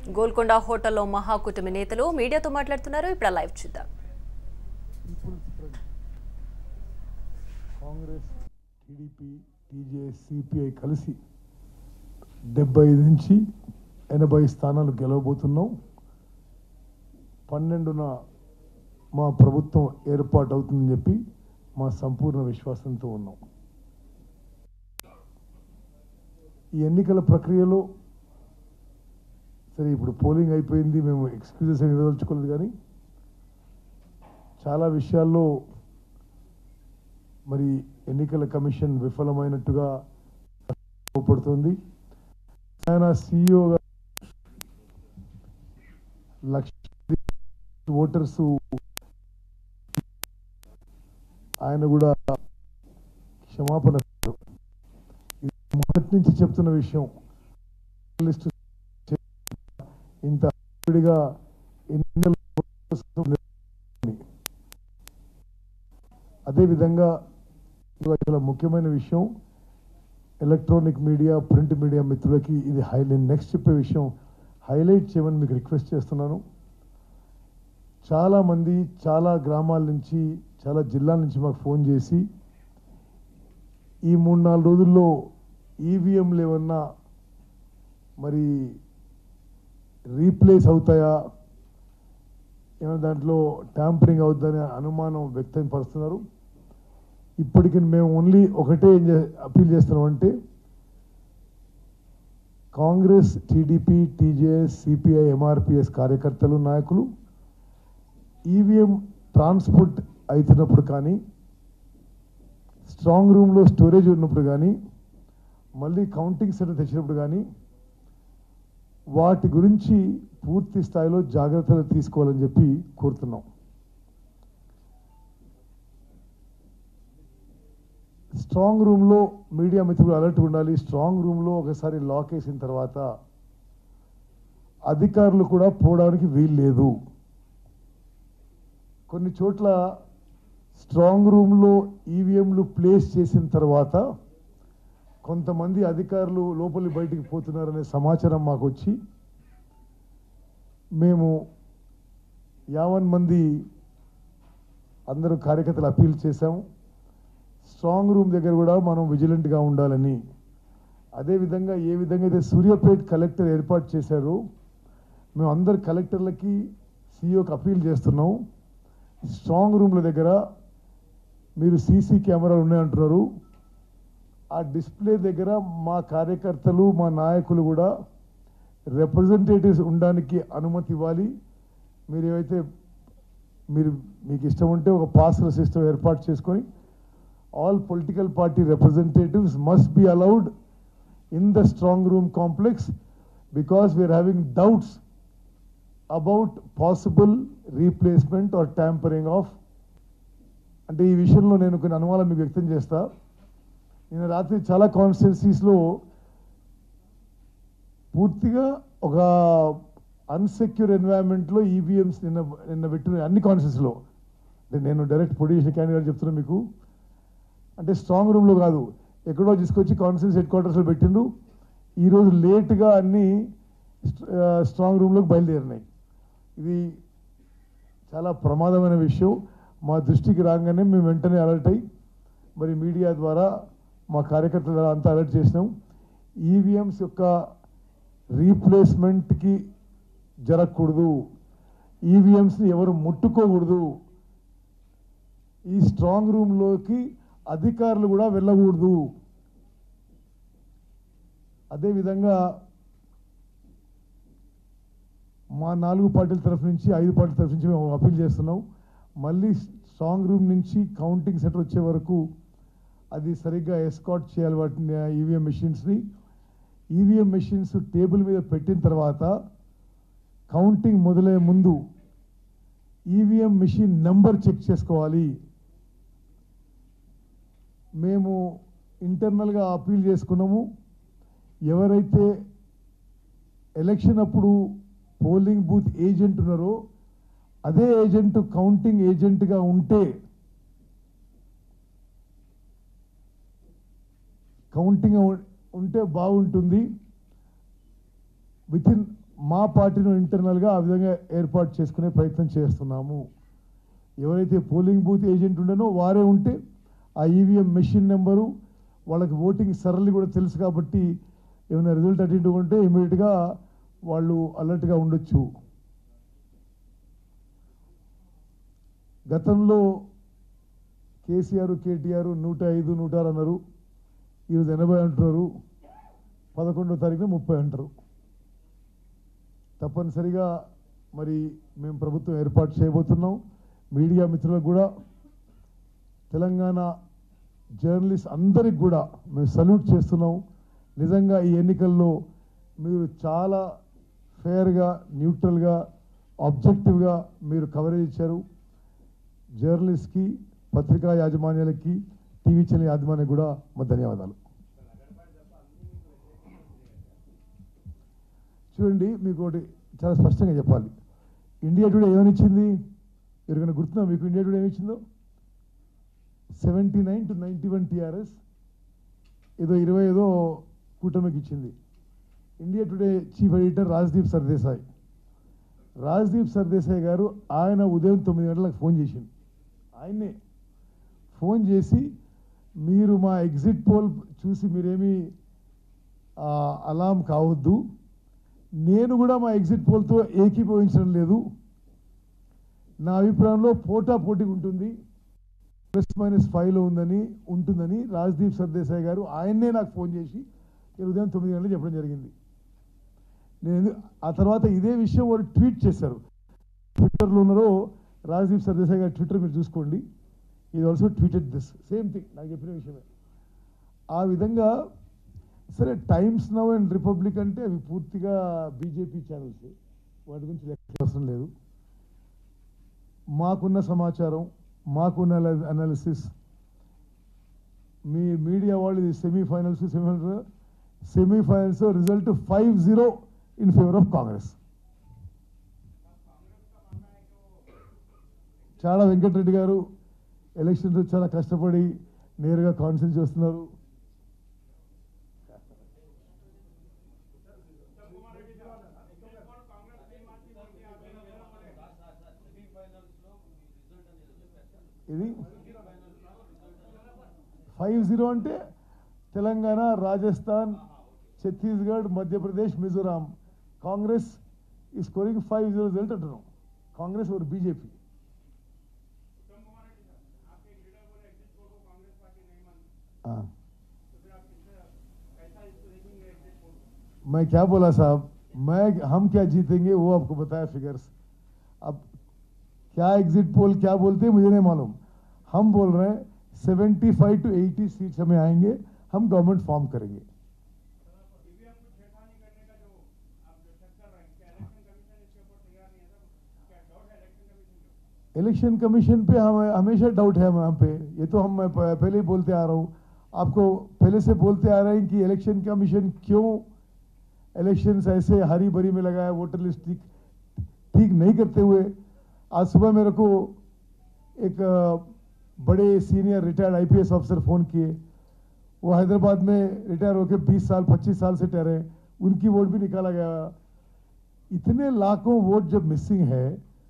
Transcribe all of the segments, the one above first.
గోల్కొండ హోటల్లో మహాకూటమి నేతలు మీడియాతో మాట్లాడుతున్నారు ఇప్పుడు ఆ లైవ్ చూద్దాం పీపుల్స్ ఫ్రంట్ కాంగ్రెస్ టీడీపీ టీజేఎస్ సిపిఐ కలిసి డెబ్బై ఐదు నుంచి ఎనభై స్థానాలు గెలవబోతున్నాం పన్నెండున మా ప్రభుత్వం ఏర్పాటు అవుతుందని చెప్పి మా సంపూర్ణ విశ్వాసంతో ఉన్నాం ఈ ఎన్నికల ప్రక్రియలో సరే ఇప్పుడు పోలింగ్ అయిపోయింది మేము ఎక్స్క్యూజెస్ ఏమి ఇవ్వదలుచుకోలేదు కానీ చాలా విషయాల్లో మరి ఎన్నికల కమిషన్ విఫలమైనట్టుగా పడుతుంది ఆయన సీఈఓగా లక్ష ఓటర్స్ ఆయన కూడా క్షమాపణ కోరారు. ఇది మొదటి నుంచి చెప్తున్న విషయం లిస్టు ఇంత విడిగా ఎన్నికల అదేవిధంగా ఇది చాలా ముఖ్యమైన విషయం ఎలక్ట్రానిక్ మీడియా ప్రింట్ మీడియా మిత్రులకి ఇది హై నేను నెక్స్ట్ చెప్పే విషయం హైలైట్ చేయమని మీకు రిక్వెస్ట్ చేస్తున్నాను చాలామంది చాలా గ్రామాల నుంచి చాలా జిల్లాల నుంచి మాకు ఫోన్ చేసి ఈ మూడు నాలుగు రోజుల్లో ఈవీఎంలు ఏమన్నా మరి రీప్లేస్ అవుతాయా ఏమైనా దాంట్లో ట్యాంపరింగ్ అవుతుందనే అనుమానం వ్యక్తం పరుస్తున్నారు ఇప్పటికి మేము ఓన్లీ ఒకటే ఏం చే- అప్పీల్ చేస్తున్నాం అంటే కాంగ్రెస్ టీడీపీ టీజేఎస్ సిపిఐ ఎంఆర్పిఎస్ కార్యకర్తలు నాయకులు ఈవీఎం ట్రాన్స్పోర్ట్ అవుతున్నప్పుడు కానీ స్ట్రాంగ్ రూమ్లో స్టోరేజ్ ఉన్నప్పుడు కానీ మళ్ళీ కౌంటింగ్ సెంటర్ తెచ్చినప్పుడు కానీ వాటి గురించి పూర్తి స్థాయిలో జాగ్రత్తలు తీసుకోవాలని చెప్పి కోరుతున్నాం స్ట్రాంగ్ రూమ్లో మీడియా మిత్రులు అలర్ట్ ఉండాలి స్ట్రాంగ్ రూమ్లో ఒకసారి లాక్ వేసిన తర్వాత అధికారులు కూడా పోవడానికి వీలు లేదు కొన్ని చోట్ల స్ట్రాంగ్ రూమ్లో ఈవీఎంలు ప్లేస్ చేసిన తర్వాత కొంతమంది అధికారులు లోపలి బయటికి పోతున్నారనే సమాచారం మాకు వచ్చి మేము యావన్ మంది అందరూ కార్యకర్తలు అప్పీల్ చేశాము స్ట్రాంగ్ రూమ్ దగ్గర కూడా మనం విజిలెంట్గా ఉండాలని అదేవిధంగా ఏ విధంగా అయితే సూర్యాపేట్ కలెక్టర్ ఏర్పాటు చేశారో మేము అందరు కలెక్టర్లకి సీఈఓకి అప్పీల్ చేస్తున్నాం స్ట్రాంగ్ రూమ్ల దగ్గర మీరు సీసీ కెమెరాలు ఉన్నాయంటున్నారు ఆ డిస్ప్లే దగ్గర మా కార్యకర్తలు మా నాయకులు కూడా రిప్రజెంటేటివ్స్ ఉండడానికి అనుమతి ఇవ్వాలి మీరు ఏవైతే మీరు మీకు ఇష్టం ఉంటే ఒక పాస్ల సిస్టమ్ ఏర్పాటు చేసుకొని all political party representatives must be allowed in the strong room complex because we're having doubts about possible replacement or tampering of అంటే ఈ విషయంలో నేను కొన్ని అనుమానం మీకు వ్యక్తం చేస్తా నిన్న రాత్రి చాలా కాన్స్టిట్యున్సీస్లో పూర్తిగా ఒక అన్సెక్యూర్ ఎన్వైరన్మెంట్లో ఈవీఎంస్ నిన్న నిన్న పెట్టిన అన్ని కాన్స్టిట్యూన్సీలో అంటే నేను డైరెక్ట్ పొజిషన్ క్యాండిడేట్ చెప్తున్నా మీకు అంటే స్ట్రాంగ్ రూమ్లో కాదు ఎక్కడో తీసుకొచ్చి కాన్ఫరెన్స్ హెడ్ క్వార్టర్స్లో పెట్టిండ్రు ఈరోజు లేట్గా అన్ని స్ట్రాంగ్ రూమ్లోకి బయలుదేరినాయి ఇది చాలా ప్రమాదమైన విషయం మా దృష్టికి రాగానే మేము వెంటనే అలర్ట్ అయ్యి మరి మీడియా ద్వారా మా కార్యకర్తల ద్వారా అంతా అలర్ట్ చేసినాం ఈవీఎంస్ యొక్క రీప్లేస్మెంట్కి జరగకూడదు ఈవీఎంస్ని ఎవరు ముట్టుకోకూడదు ఈ స్ట్రాంగ్ రూమ్లోకి అధికారులు కూడా వెళ్ళకూడదు అదేవిధంగా మా నాలుగు పార్టీల తరఫు నుంచి ఐదు పార్టీల తరఫు నుంచి మేము అప్పీల్ చేస్తున్నాం మళ్ళీ స్ట్రాంగ్ రూమ్ నుంచి కౌంటింగ్ సెంటర్ వచ్చే వరకు అది సరిగ్గా ఎస్కాట్ చేయాలి వాటిని ఈవీఎం మెషిన్స్ని ఈవీఎం మెషిన్స్ టేబుల్ మీద పెట్టిన తర్వాత కౌంటింగ్ మొదలయ్యే ముందు ఈవీఎం మెషిన్ నెంబర్ చెక్ చేసుకోవాలి మేము ఇంటర్నల్గా అప్పీల్ చేసుకున్నాము ఎవరైతే ఎలక్షన్ అప్పుడు పోలింగ్ బూత్ ఏజెంట్ ఉన్నారో అదే ఏజెంట్ కౌంటింగ్ ఏజెంట్గా ఉంటే కౌంటింగ్ ఉంటే బాగుంటుంది విత్ ఇన్ మా పార్టీలో ఇంటర్నల్గా ఆ విధంగా ఏర్పాటు చేసుకునే ప్రయత్నం చేస్తున్నాము ఎవరైతే పోలింగ్ బూత్ ఏజెంట్ ఉండనో వారే ఉంటే ఆ ఈవీఎం మెషిన్ నెంబరు వాళ్ళకి ఓటింగ్ సరళి కూడా తెలుసు కాబట్టి ఏమైనా రిజల్ట్ అటు ఇటు ఉంటే ఇమీడియట్గా వాళ్ళు అలర్ట్గా ఉండొచ్చు గతంలో కేసీఆర్ కేటీఆర్ నూట ఐదు నూట ఆరు అన్నారు ఈరోజు ఎనభై అంటున్నారు పదకొండో తారీఖున ముప్పై అంటారు తప్పనిసరిగా మరి మేము ప్రభుత్వం ఏర్పాటు చేయబోతున్నాం మీడియా మిత్రులకు కూడా తెలంగాణ జర్నలిస్ట్ అందరికి కూడా మేము సల్యూట్ చేస్తున్నాం నిజంగా ఈ ఎన్నికల్లో మీరు చాలా ఫేర్గా న్యూట్రల్గా ఆబ్జెక్టివ్గా మీరు కవరేజ్ ఇచ్చారు జర్నలిస్ట్కి పత్రికా యాజమాన్యాలకి టీవీ ఛానల్ యాజమాన్యానికి కూడా మా ధన్యవాదాలు చూడండి మీకు ఒకటి చాలా స్పష్టంగా చెప్పాలి ఇండియా టుడే ఏమని ఇచ్చింది ఎవరికైనా గుర్తుందా మీకు ఇండియా టుడే ఏమి ఇచ్చిందో seventy nine to ninety one TRS ఏదో ఇరవై ఐదో కూటమికి ఇచ్చింది India Today chief editor Rajdeep Sardesai Rajdeep Sardesai గారు ఆయన ఉదయం తొమ్మిది గంటలకు ఫోన్ చేసిండు ఆయన్నే ఫోన్ చేసి మీరు మా ఎగ్జిట్ పోల్ చూసి మీరేమీ ఆ, అలాం కావద్దు నేను కూడా మా ఎగ్జిట్ పోల్తో ఏకీభవించడం లేదు నా అభిప్రాయంలో పోటా పోటీ ఉంటుంది ప్లస్ మైనస్ ఫైవ్లో ఉందని ఉంటుందని రాజ్దీప్ సర్దేశాయ్ గారు ఆయన్నే నాకు ఫోన్ చేసి ఈ ఉదయం తొమ్మిది గంటలకు చెప్పడం జరిగింది నేను ఎందు- ఆ తర్వాత ఇదే విషయం వారు ట్వీట్ చేశారు ట్విట్టర్లో ఉన్నారో రాజ్దీప్ సర్దేశాయ్ గారి ట్విట్టర్ మీరు చూసుకోండి ఇది also tweeted this same thing నాకు చెప్పిన విషయమే ఆ విధంగా సరే టైమ్స్ నవ్ అండ్ రిపబ్లిక్ అంటే అవి పూర్తిగా బీజేపీ ఛానల్స్ వాటి గురించి లెక్క అవసరం లేదు మాకున్న సమాచారం మాకున్న అనాలిసిస్ మీ మీడియా వాళ్ళు ఇది semifinals semifinals semifinals result five zero in favour of Congress చాలా వెంకటరెడ్డి గారు ఎలక్షన్స్ చాలా కష్టపడి నేరుగా కాన్సెన్స్ చేస్తున్నారు ఇది ఫైవ్ జీరో అంటే తెలంగాణ రాజస్థాన్ ఛత్తీస్గఢ్ మధ్యప్రదేశ్ మిజోరాం కాంగ్రెస్ ఈ స్కోరింగ్ ఫైవ్ జీరో రిజల్ట్ అంటున్నాం కాంగ్రెస్ और बीजेपी उत्तम कुमार रेड्डी सर आपके एक लीडर बोले एग्जिट पोल को कांग्रेस पार्टी नहीं मानती हाँ तो फिर आप किससे कैसा इसको देखेंगे एग्जिट पोल को मैं क्या बोला साहब मैं हम क्या जीतेंगे वो आपको बताया फिगर्स अब क्या एग्जिट पोल क्या बोलते हैं मुझे नहीं मालूम हम बोल रहे हैं 75 टू 80 सीट्स हमें आएंगे हम गवर्नमेंट फॉर्म करेंगे ईवीएम को छेड़खानी करने का जो आप जो शक कर रहे हैं क्या इलेक्शन कमीशन इसके ऊपर तैयार नहीं है सर क्या डाउट है इलेक्शन कमीशन इलेक्शन कमीशन के ऊपर पे हमें हमेशा डाउट है हम पे ये तो हम मैं प- पहले ही बोलते आ रहा हूँ आपको पहले से बोलते आ रहे हैं कि इलेक्शन कमीशन क्यों इलेक्शंस ऐसे हरी भरी में लगाया वोटर लिस्ट ठीक ठीक नहीं करते हुए आज सुबह मेरे को एक अ, बड़े senior retired IPS officer phone किए वो हैदराबाद में रिटायर होकर 20 साल 25 साल से ठहरे उनकी वोट भी निकाला गया इतने लाखों वोट जब मिसिंग है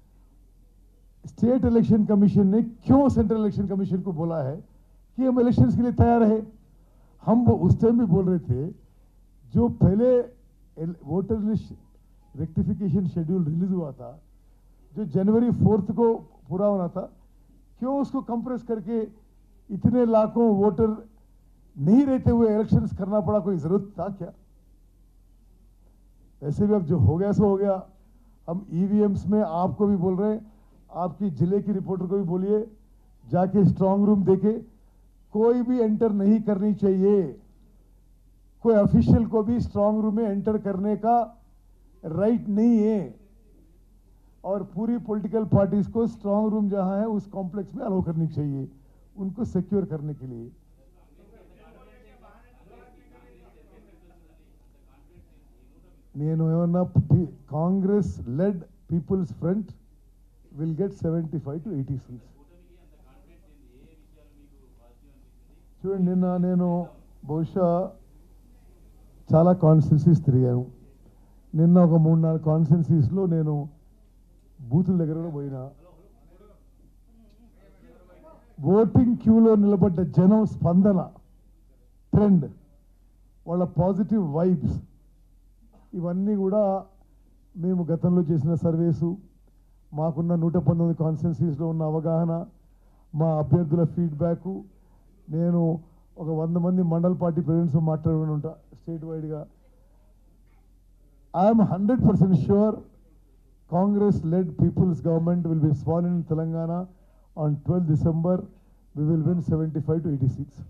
स्टेट इलेक्शन कमीशन ने क्यों सेंट्रल इलेक्शन कमीशन को बोला है कि हम इलेक्शंस के लिए तैयार है हम वो उस टाइम भी बोल रहे थे जो पहले एल- voter list rectification schedule release हुआ था जो जनवरी फोर्थ को पूरा होना था क्यों उसको कंप्रेस करके इतने लाखों वोटर नहीं रहते हुए इलेक्शंस करना पड़ा कोई जरूरत था क्या वैसे भी अब जो हो गया सो हो गया हम ईवीएम्स में आपको भी बोल रहे हैं आपकी जिले की रिपोर्टर को भी बोलिए जाके स्ट्रांग रूम देखे कोई भी एंटर नहीं करनी चाहिए कोई ऑफिशियल को भी स्ट्रांग रूम में एंटर करने का राइट नहीं है और पूरी पॉलिटिकल पार्टीज को स्ट्रांग रूम जहां है उस कॉम्प्लेक्स में अलाउ करनी चाहिए उनको सिक्योर करने के लिए నేను ఏమన్నా Congress led People's Front will get seventy five to eighty seats చూడండి నిన్న నేను బహుశా చాలా కాన్స్టిట్యూన్సీస్ తిరిగాను నిన్న ఒక మూడు నాలుగు కాన్స్టెన్సీస్లో నేను బూతుల దగ్గర కూడా పోయినా ఓటింగ్ క్యూలో నిలబడ్డ జనం స్పందన ట్రెండ్ వాళ్ళ పాజిటివ్ వైబ్స్ ఇవన్నీ కూడా మేము గతంలో చేసిన సర్వేసు మాకున్న నూట పంతొమ్మిది కాన్స్టిట్యున్సీస్లో ఉన్న అవగాహన మా అభ్యర్థుల ఫీడ్బ్యాక్ నేను ఒక వంద మంది మండల్ పార్టీ ప్రెసిడెంట్స్ మాట్లాడుకుని ఉంటా స్టేట్ వైడ్గా I'm hundred percent sure Congress led people's government will be sworn in Telangana on twelfth December we will win seventy five to eighty six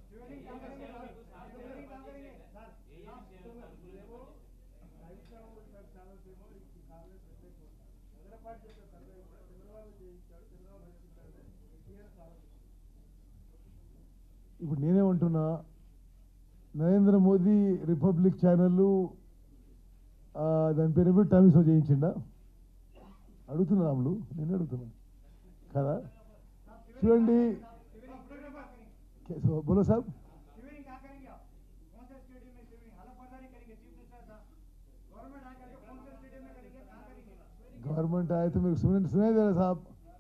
ఇప్పుడు నేనేమంటున్నా నరేంద్ర మోదీ రిపబ్లిక్ ఛానల్ దాని పేరు ఏమిటి టైమ్స్లో చేయించిండా అడుగుతున్నా రాములు నేను అడుగుతున్నా కదా చూడండి సో బోలో సాబ్ शिविरिंग क्या करेंगे आप कौन से स्टेडियम में शिविरिंग हलफ बर्दारी करेंगे चीफ मिनिस्टर साहब गवर्नमेंट आकर के कौन से स्टेडियम में करेंगे कहाँ करेंगे गवर्नमेंट आए तो मेरे को सुने सुनाई दे रहा साहब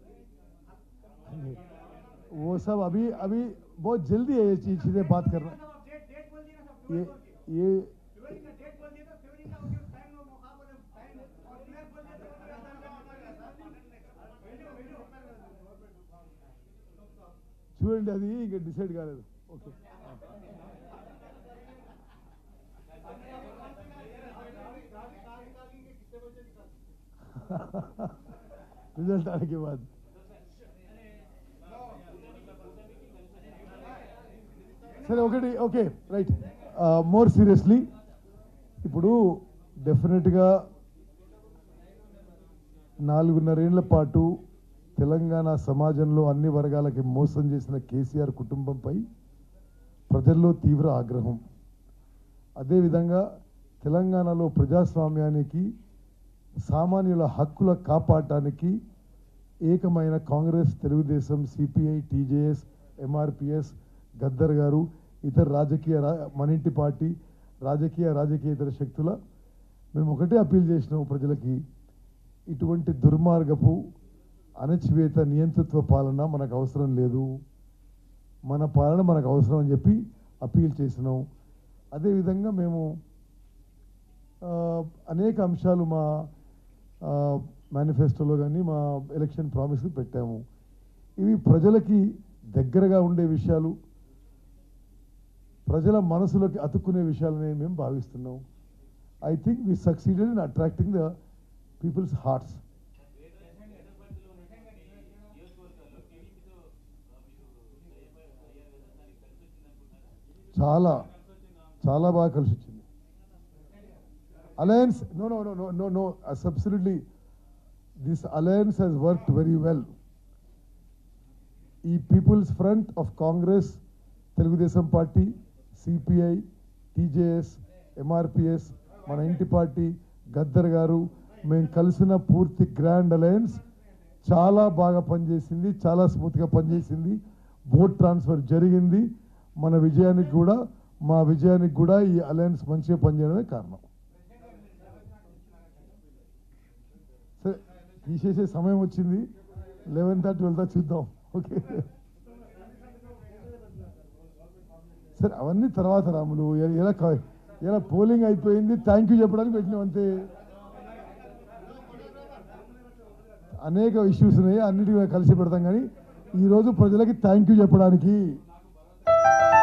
वो सब अभी अभी बहुत जल्दी है ये चीज चीजें बात करना साहब आप डेट डेट बोल दिए ना साहब ये ट्वेल्व बोल के ये शिविरिंग का डेट बोल दिए तो शिविरिंग का उनके टाइम नो मौका बोले टाइम और प्लेयर बोल दिए तो उनका చూడండి అది ఇంకా డిసైడ్ కాలేదు ఓకే रिजल्ट आने के बाद సరే ఒకటి ఓకే రైట్ మోర్ సీరియస్లీ ఇప్పుడు డెఫినెట్గా నాలుగున్నరేళ్ల పాటు తెలంగాణ సమాజంలో అన్ని వర్గాలకి మోసం చేసిన కేసీఆర్ కుటుంబంపై ప్రజల్లో తీవ్ర ఆగ్రహం అదేవిధంగా తెలంగాణలో ప్రజాస్వామ్యానికి సామాన్యుల హక్కుల కాపాడటానికి ఏకమైన కాంగ్రెస్ తెలుగుదేశం సిపిఐ టీజేఎస్ ఎంఆర్పిఎస్ గద్దర్ గారు ఇతర రాజకీయ రా- మన ఇంటి పార్టీ రాజకీయ రాజకీయేతర శక్తుల మేము ఒకటే అప్పీల్ చేసినాము ప్రజలకి ఇటువంటి దుర్మార్గపు అణచివేత నియంతృత్వ పాలన మనకు అవసరం లేదు మన పాలన మనకు అవసరం అని చెప్పి అప్పీల్ చేసినాం అదేవిధంగా మేము ఆ, అనేక అంశాలు మా మేనిఫెస్టోలో కానీ మా ఎలక్షన్ ప్రామిస్ పెట్టాము ఇవి ప్రజలకి దగ్గరగా ఉండే విషయాలు ప్రజల మనసులోకి అతుక్కునే విషయాలని మేము భావిస్తున్నాం I think we succeeded in attracting the people's hearts చాలా చాలా బాగా కలిసి వచ్చింది alliance no no no no no no absolutely this alliance has worked very well ఈ People's Front of Congress Telugu Desam party CPI TJS MRPS మన ఇంటి పార్టీ గద్దర్ గారు మేము కలిసిన పూర్తి గ్రాండ్ అలయన్స్ చాలా బాగా పనిచేసింది చాలా స్మూత్గా పనిచేసింది ఓట్ ట్రాన్స్ఫర్ జరిగింది మన విజయానికి కూడా మా విజయానికి కూడా ఈ అలయన్స్ మంచిగా పనిచేయడమే కారణం సరే తీసేసే సమయం వచ్చింది లెవెన్ థర్టీ వెళ్తా చూద్దాం ఓకే సరే అవన్నీ తర్వాత రాములు ఎ- ఎలా కా- ఎలా పోలింగ్ అయిపోయింది థ్యాంక్ యూ చెప్పడానికి పెట్టినాం అంతే అనేక ఇష్యూస్ ఉన్నాయి అన్నిటి కలిసి పెడతాం కానీ ఈరోజు ప్రజలకి థ్యాంక్ యూ చెప్పడానికి